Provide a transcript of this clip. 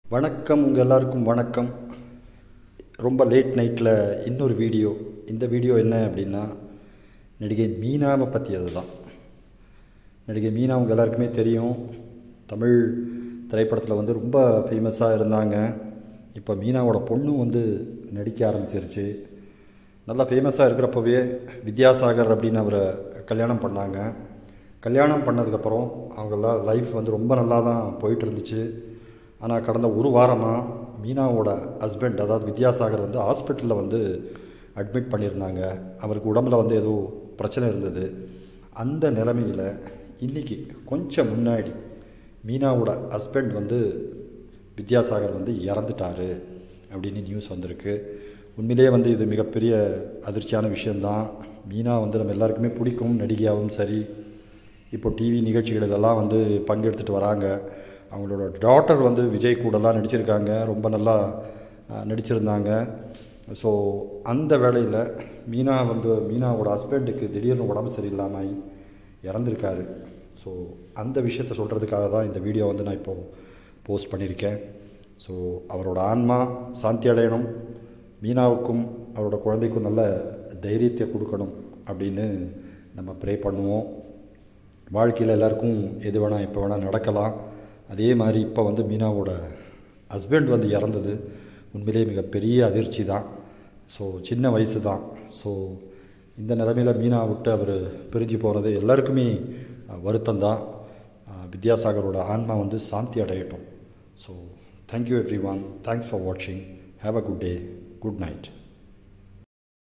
வணக்கம் உங்கள் எல்லாருக்கும் வணக்கம் ரொம்ப லேட் நைட்டில் இன்னொரு வீடியோ இந்த வீடியோ என்ன அப்படின்னா நடிகை மீனாவை பற்றியது தான் நடிகை மீனா உங்கள் எல்லாருக்குமே தெரியும் தமிழ் திரைப்படத்தில் வந்து ரொம்ப ஃபேமஸாக இருந்தாங்க இப்போ மீனாவோட பொண்ணும் வந்து நடிக்க ஆரம்பிச்சிருச்சு நல்லா ஃபேமஸாக இருக்கிறப்பவே வித்யாசாகர் அப்படின்னு அவரை கல்யாணம் பண்ணாங்க கல்யாணம் பண்ணதுக்கப்புறம் அவங்களாம் லைஃப் வந்து ரொம்ப நல்லா தான் போயிட்டு இருந்துச்சு ஆனால் கடந்த ஒரு வாரமாக மீனாவோட ஹஸ்பண்ட் அதாவது வித்யாசாகர் வந்து ஹாஸ்பிட்டலில் வந்து அட்மிட் பண்ணியிருந்தாங்க அவருக்கு உடம்புல வந்து ஏதோ பிரச்சனை இருந்தது அந்த நிலைமையில் இன்றைக்கி கொஞ்சம் முன்னாடி மீனாவோட ஹஸ்பண்ட் வந்து வித்யாசாகர் வந்து இறந்துட்டாரு அப்படின்னு நியூஸ் வந்திருக்கு உண்மையிலே வந்து இது மிகப்பெரிய அதிர்ச்சியான விஷயந்தான் மீனா வந்து நம்ம எல்லாருக்குமே பிடிக்கும் நடிகையாகவும் சரி இப்போ டிவி நிகழ்ச்சிகள் இதெல்லாம் வந்து பங்கெடுத்துட்டு வராங்க அவங்களோட டாட்டர் வந்து விஜய் கூடலாம் நடிச்சிருக்காங்க ரொம்ப நல்லா அஹ், நடிச்சிருந்தாங்க ஸோ அந்த வேளையில் மீனா வந்து மீனாவோட ஹஸ்பண்டுக்கு திடீர்னு உடம்பு சரியில்லாமல் இறந்துருக்காரு ஸோ அந்த விஷயத்த சொல்கிறதுக்காக தான் இந்த வீடியோ வந்து நான் இப்போது போஸ்ட் பண்ணியிருக்கேன் ஸோ அவரோட ஆன்மா சாந்தி அடையணும் மீனாவுக்கும் அவரோட குழந்தைக்கும் நல்ல தைரியத்தை கொடுக்கணும் அப்படின்னு நம்ம ப்ரே பண்ணுவோம் வாழ்க்கையில் எல்லாருக்கும் எது வேணால் எப்போ வேணால் நடக்கலாம் அதே மாதிரி இப்போ வந்து மீனாவோட ஹஸ்பண்ட் வந்து இறந்தது உண்மையிலேயே மிகப்பெரிய அதிர்ச்சி தான் ஸோ சின்ன வயசு தான் ஸோ இந்த நிலைமையில் மீனா விட்டு அவர் பிரிஞ்சு போகிறது எல்லாருக்குமே வருத்தம் தான் வித்யாசாகரோட ஆன்மா வந்து சாந்தி அடையட்டும் so thank you everyone thanks for வாட்சிங் have a good day good night